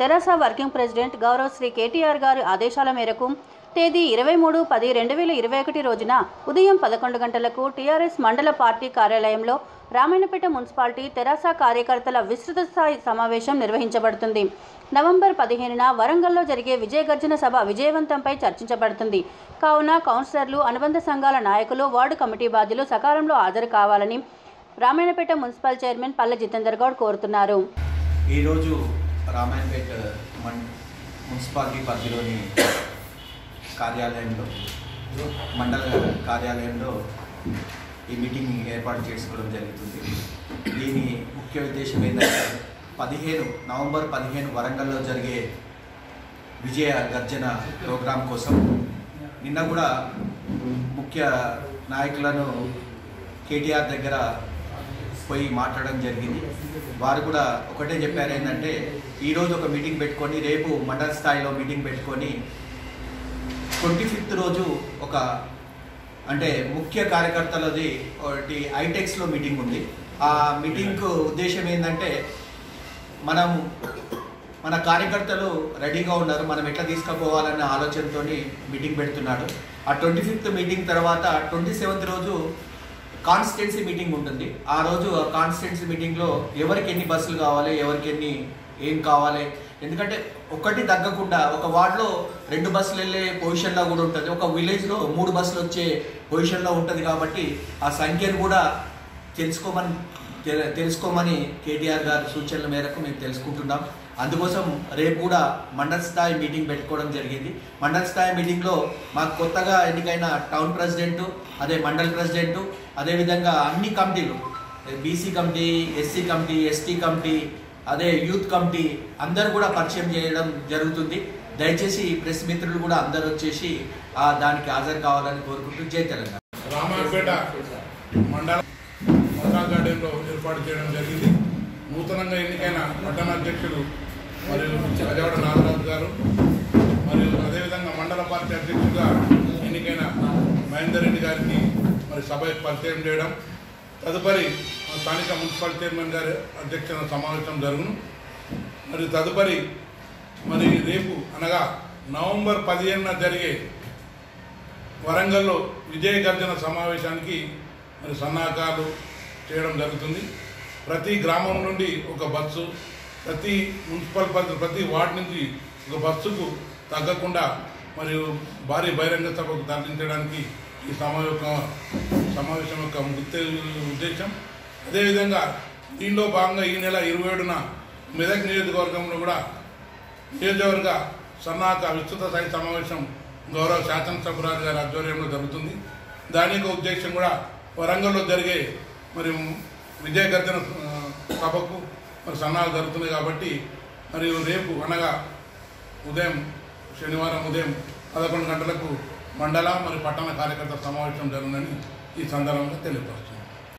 తెరాస working president గౌరవ్ శ్రీ కేటీఆర్ గారి ఆదేశాల మేరకు తేదీ ఇరవై మూడు పది రెండు వేల ఇరవై ఒకటి రోజున ఉదయం పదకొండు గంటలకు టీఆర్ఎస్ మండల పార్టీ కార్యాలయంలో రామాయణపేట మున్సిపాలిటీ తెరాస కార్యకర్తల విస్తృత స్థాయి సమావేశం నిర్వహించబడుతుంది నవంబర్ పదిహేనున వరంగల్లో జరిగే విజయగర్జన సభ విజయవంతంపై చర్చించబడుతుంది కావున కౌన్సిలర్లు అనుబంధ సంఘాల నాయకులు వార్డు కమిటీ బాధ్యులు సకాలంలో హాజరు కావాలని రామాయణపేట మున్సిపల్ చైర్మన్ పల్లె జితేందర్ గౌడ్ కోరుతున్నారు ఈరోజు రామాయణపేట మన్ మున్సిపాలిటీ పరిధిలోని కార్యాలయంలో మండల కార్యాలయంలో ఈ మీటింగ్ ఏర్పాటు చేసుకోవడం జరుగుతుంది దీని ముఖ్య ఉద్దేశం ఏంటంటే పదిహేను నవంబర్ పదిహేను వరంగల్లో జరిగే విజయ గర్జన ప్రోగ్రాం కోసం నిన్న కూడా ముఖ్య నాయకులను కేటీఆర్ దగ్గర పోయి మాట్లాడడం జరిగింది వారు కూడా ఒకటే చెప్పారు ఏంటంటే ఈరోజు ఒక మీటింగ్ పెట్టుకొని రేపు మండల స్థాయిలో మీటింగ్ పెట్టుకొని ట్వంటీ ఫిఫ్త్ రోజు ఒక అంటే ముఖ్య కార్యకర్తలది ఒకటి ఐటెక్స్లో మీటింగ్ ఉంది ఆ మీటింగ్కు ఉద్దేశం ఏంటంటే మనం మన కార్యకర్తలు రెడీగా ఉన్నారు మనం ఎట్లా తీసుకుపోవాలన్న ఆలోచనతో మీటింగ్ పెడుతున్నాడు ఆ ట్వంటీ ఫిఫ్త్ మీటింగ్ తర్వాత ట్వంటీ సెవెంత్ రోజు కాన్స్టిట్యున్సీ మీటింగ్ ఉంటుంది ఆ రోజు ఆ కాన్స్టిట్యున్సీ మీటింగ్లో ఎవరికి ఎన్ని బస్సులు కావాలి ఎవరికి ఎన్ని ఏం కావాలి ఎందుకంటే ఒకటి తగ్గకుండా ఒక వార్డులో రెండు బస్సులు వెళ్ళే పొజిషన్లో కూడా ఉంటుంది ఒక విలేజ్లో మూడు బస్సులు వచ్చే పొజిషన్లో ఉంటుంది కాబట్టి ఆ సంఖ్యను కూడా తెలుసుకోమని తె- తెలుసుకోమని కేటీఆర్ గారి సూచనల మేరకు మేము తెలుసుకుంటున్నాం అందుకోసం రేపు కూడా మండల స్థాయి మీటింగ్ పెట్టుకోవడం జరిగింది మండల స్థాయి మీటింగ్లో మాకు కొత్తగా ఎన్నికైన టౌన్ ప్రెసిడెంట్ అదే మండల్ ప్రెసిడెంట్ అదేవిధంగా అన్ని కమిటీలు BC committee SC committee ST committee అదే యూత్ కమిటీ అందరు కూడా పరిచయం చేయడం జరుగుతుంది దయచేసి ప్రెస్ మిత్రులు కూడా అందరు వచ్చేసి ఆ దానికి హాజరు కావాలని కోరుకుంటూ జై తెలంగాణ రామాయపేట మండల మోతా గార్డెన్లో ఏర్పాటు చేయడం జరిగింది నూతనంగా ఎన్నికైన పట్టణ అధ్యక్షులు మరియు రాజవాడ నాగరాజు గారు మరియు అదేవిధంగా మండల పార్టీ అధ్యక్షుడిగా ఎన్నికైన మహేందర్ రెడ్డి గారిని మరి సభకు పరిచయం చేయడం తదుపరి మా స్థానిక మున్సిపల్ చైర్మన్ గారి అధ్యక్షత సమావేశం జరుగును మరి తదుపరి మరి రేపు అనగా నవంబర్ పదిహేనున జరిగే వరంగల్లో విజయ గర్జన సమావేశానికి మరి సన్నాహకాలు చేయడం జరుగుతుంది ప్రతి గ్రామం నుండి ఒక బస్సు ప్రతి మున్సిపల్ పరిధి ప్రతి వార్డు నుంచి ఒక బస్సుకు తగ్గకుండా మరియు భారీ బహిరంగ సభకు తరలించడానికి ఈ సమావేశం సమావేశం యొక్క ముఖ్య ఉద్దేశం అదేవిధంగా దీనిలో భాగంగా ఈ నెల ఇరవై ఏడున మెదక్ నియోజకవర్గంలో కూడా నియోజకవర్గ సన్నాహక విస్తృత స్థాయి సమావేశం గౌరవ శాసనసభ్యురాలు గారి ఆధ్వర్యంలో జరుగుతుంది దాని యొక్క ఉద్దేశం కూడా వరంగల్లో జరిగే మరి విజయ గర్జన ఆ, సభకు మరి సన్నాహాలు జరుగుతున్నాయి కాబట్టి మరియు రేపు అనగా ఉదయం శనివారం ఉదయం పదకొండు గంటలకు మండల మరియు పట్టణ కార్యకర్త సమావేశం జరుగుతుందని ఈ సందర్భంగా తెలియపరుస్తుంది